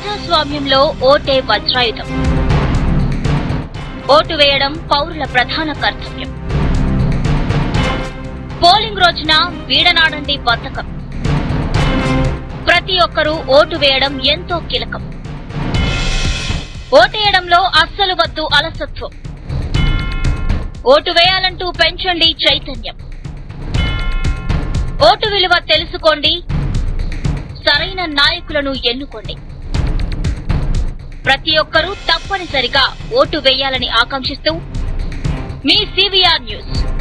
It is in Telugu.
ప్రజాస్వామ్యంలో ఓటే వజ్రాయుధం ఓటు వేయడం పౌరుల ప్రధాన కర్తవ్యం పోలింగ్ రోజున వీడనాడండి బద్ధకం ప్రతి ఒక్కరూ ఓటు వేయడం ఎంతో కీలకం ఓటేయడంలో అస్సలు వద్దు అలసత్వం ఓటు వేయాలంటూ పెంచండి చైతన్యం ఓటు విలువ తెలుసుకోండి సరైన నాయకులను ఎన్నుకోండి ప్రతి ఒక్కరూ తప్పనిసరిగా ఓటు వేయాలని ఆకాంక్షిస్తూ మీ సివిఆర్ న్యూస్